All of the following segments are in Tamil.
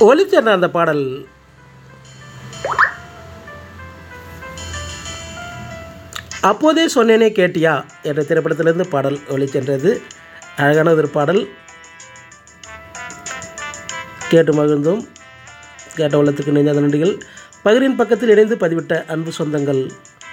ஒலிச்சென்ற அந்த பாடல் அப்போதே சொன்னேனே கேட்டியா என்ற திரைப்படத்திலிருந்து பாடல் ஒலிச்சென்றது அழகான ஒரு பாடல் கேட்டு மகிழ்ந்தோம் கேட்ட உள்ளத்துக்கு நெஞ்சாத நன்றிகள் பகிரின் பக்கத்தில் இணைந்து பதிவிட்ட அன்பு சொந்தங்கள்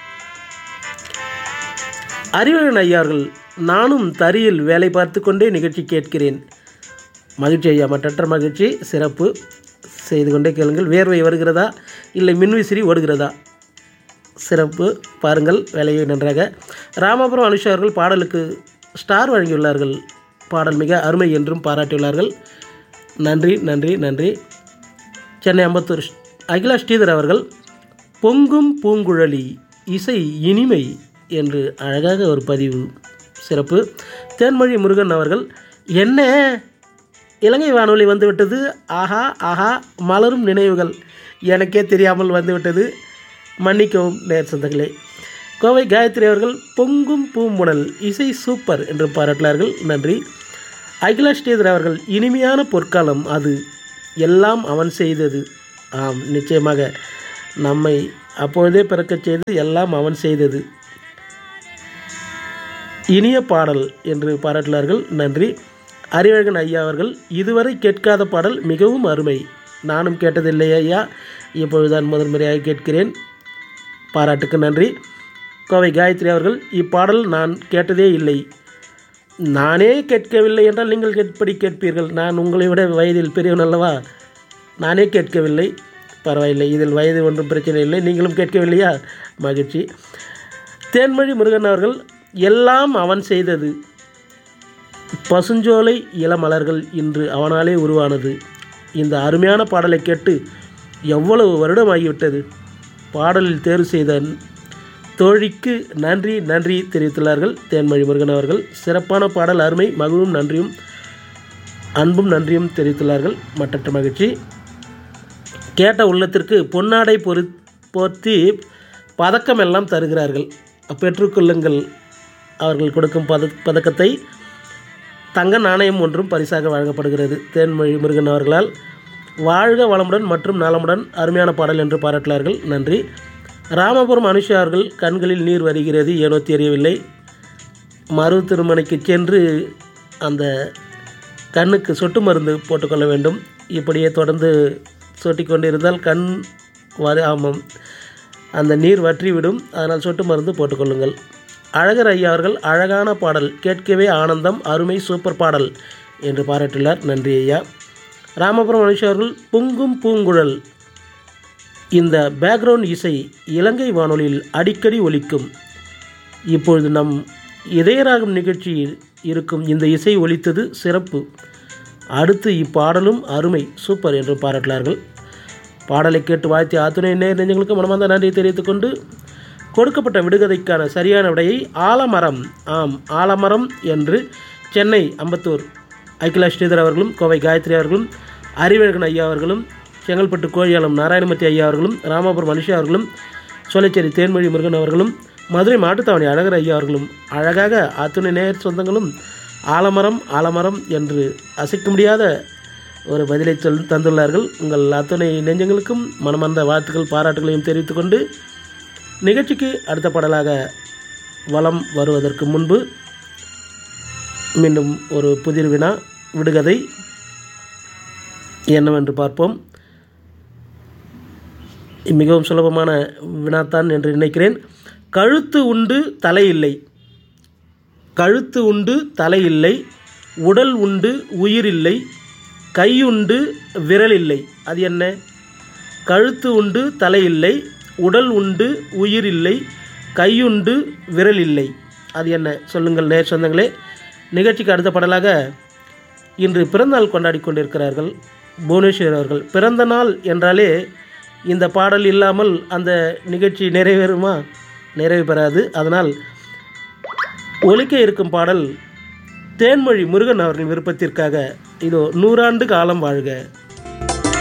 அறிவழகன் ஐயார்கள் நானும் தரியில் வேலை பார்த்து கொண்டே நிகழ்ச்சி கேட்கிறேன் மகிழ்ச்சி ஐயா மற்றற்ற மகிழ்ச்சி சிறப்பு செய்து கொண்டே கேளுங்கள் வேர்வை வருகிறதா இல்லை மின்விசிறி ஓடுகிறதா சிறப்பு பாருங்கள் வேலையை நன்றாக ராமபுரம் அனுஷா அவர்கள் பாடலுக்கு ஸ்டார் வழங்கியுள்ளார்கள் பாடல் மிக அருமை என்றும் பாராட்டியுள்ளார்கள் நன்றி நன்றி நன்றி சென்னை அம்பத்தூர் ஸ்- அகிலா ஸ்ரீதர் அவர்கள் பொங்கும் பூங்குழலி இசை இனிமை என்று அழகாக ஒரு பதிவு சிறப்பு தேன்மொழி முருகன் அவர்கள் என்ன இலங்கை வானொலி வந்துவிட்டது ஆஹா ஆஹா மலரும் நினைவுகள் எனக்கே தெரியாமல் வந்துவிட்டது மன்னிக்கவும் நேர் சொந்தங்களே கோவை காயத்ரி அவர்கள் பொங்கும் பூமுடல் இசை சூப்பர் என்று பாராட்டினார்கள் நன்றி அகிலா ஸ்ரீதர் அவர்கள் இனிமையான பொற்காலம் அது எல்லாம் அவன் செய்தது ஆம் நிச்சயமாக நம்மை அப்பொழுதே பிறக்கச் செய்து எல்லாம் அவன் செய்தது இனிய பாடல் என்று பாராட்டினார்கள் நன்றி அறிவழகன் ஐயா அவர்கள் இதுவரை கேட்காத பாடல் மிகவும் அருமை நானும் கேட்டதில்லை ஐயா இப்பொழுதுதான் முதல் முறையாக கேட்கிறேன் பாராட்டுக்கு நன்றி கோவை காயத்ரி அவர்கள் இப்பாடல் நான் கேட்டதே இல்லை நானே கேட்கவில்லை என்றால் நீங்கள் எப்படி கேட்பீர்கள் நான் உங்களை விட வயதில் பெரியவன் அல்லவா நானே கேட்கவில்லை பரவாயில்லை இதில் வயது ஒன்றும் பிரச்சனை இல்லை நீங்களும் கேட்கவில்லையா மகிழ்ச்சி தேன்மொழி முருகன் அவர்கள் எல்லாம் அவன் செய்தது பசுஞ்சோலை இளமலர்கள் இன்று அவனாலே உருவானது இந்த அருமையான பாடலை கேட்டு எவ்வளவு வருடம் ஆகிவிட்டது பாடலில் தேர்வு செய்த தோழிக்கு நன்றி நன்றி தெரிவித்துள்ளார்கள் தேன்மொழி முருகன் அவர்கள் சிறப்பான பாடல் அருமை மகிழும் நன்றியும் அன்பும் நன்றியும் தெரிவித்துள்ளார்கள் மற்றற்ற மகிழ்ச்சி கேட்ட உள்ளத்திற்கு பொன்னாடை பொரு போர்த்தி பதக்கம் எல்லாம் தருகிறார்கள் பெற்றுக்கொள்ளுங்கள் அவர்கள் கொடுக்கும் பத பதக்கத்தை தங்க நாணயம் ஒன்றும் பரிசாக வழங்கப்படுகிறது தேன்மொழி முருகன் அவர்களால் வாழ்க வளமுடன் மற்றும் நலமுடன் அருமையான பாடல் என்று பாராட்டினார்கள் நன்றி ராமபுரம் அனுஷா அவர்கள் கண்களில் நீர் வருகிறது ஏனோ தெரியவில்லை மறு திருமணைக்கு சென்று அந்த கண்ணுக்கு சொட்டு மருந்து போட்டுக்கொள்ள வேண்டும் இப்படியே தொடர்ந்து சொட்டிக் கொண்டிருந்தால் கண் வரு ஆமாம் அந்த நீர் வற்றிவிடும் அதனால் சொட்டு மருந்து போட்டுக்கொள்ளுங்கள் அழகர் ஐயா அவர்கள் அழகான பாடல் கேட்கவே ஆனந்தம் அருமை சூப்பர் பாடல் என்று பாராட்டியுள்ளார் நன்றி ஐயா ராமபுரம் மனுஷா அவர்கள் பொங்கும் பூங்குழல் இந்த பேக்ரவுண்ட் இசை இலங்கை வானொலியில் அடிக்கடி ஒலிக்கும் இப்பொழுது நம் இதயராகம் நிகழ்ச்சியில் இருக்கும் இந்த இசை ஒலித்தது சிறப்பு அடுத்து இப்பாடலும் அருமை சூப்பர் என்று பாராட்டினார்கள் பாடலை கேட்டு வாழ்த்தி ஆத்துணை நேர் நெஞ்சங்களுக்கு மனமார்ந்த நன்றியை தெரிவித்துக் கொண்டு கொடுக்கப்பட்ட விடுகதைக்கான சரியான விடையை ஆலமரம் ஆம் ஆலமரம் என்று சென்னை அம்பத்தூர் அகிலா ஸ்ரீதர் அவர்களும் கோவை காயத்ரி அவர்களும் அறிவழகன் ஐயா அவர்களும் செங்கல்பட்டு கோழியாளம் நாராயணமூர்த்தி ஐயா அவர்களும் ராமபுரம் மனுஷா அவர்களும் சோலைச்சேரி தேன்மொழி முருகன் அவர்களும் மதுரை மாட்டுத்தாவணி அழகர் ஐயா அவர்களும் அழகாக அத்துணை நேர் சொந்தங்களும் ஆலமரம் ஆலமரம் என்று அசைக்க முடியாத ஒரு பதிலை சொல் தந்துள்ளார்கள் உங்கள் அத்துணை நெஞ்சங்களுக்கும் மனமார்ந்த வாழ்த்துக்கள் பாராட்டுகளையும் தெரிவித்துக் கொண்டு நிகழ்ச்சிக்கு அடுத்த பாடலாக வலம் வருவதற்கு முன்பு மீண்டும் ஒரு புதிர் வினா விடுகதை என்னவென்று பார்ப்போம் மிகவும் சுலபமான வினாத்தான் என்று நினைக்கிறேன் கழுத்து உண்டு தலை இல்லை கழுத்து உண்டு தலை இல்லை உடல் உண்டு உயிர் இல்லை கையுண்டு விரல் இல்லை அது என்ன கழுத்து உண்டு தலை இல்லை உடல் உண்டு உயிர் இல்லை கையுண்டு விரல் இல்லை அது என்ன சொல்லுங்கள் நேர் சொந்தங்களே நிகழ்ச்சிக்கு அடுத்த பாடலாக இன்று பிறந்தநாள் கொண்டாடி கொண்டிருக்கிறார்கள் புவனேஸ்வர் அவர்கள் பிறந்த நாள் என்றாலே இந்த பாடல் இல்லாமல் அந்த நிகழ்ச்சி நிறைவேறுமா நிறைவு பெறாது அதனால் ஒலிக்க இருக்கும் பாடல் தேன்மொழி முருகன் அவர்களின் விருப்பத்திற்காக இதோ நூறாண்டு காலம் வாழ்க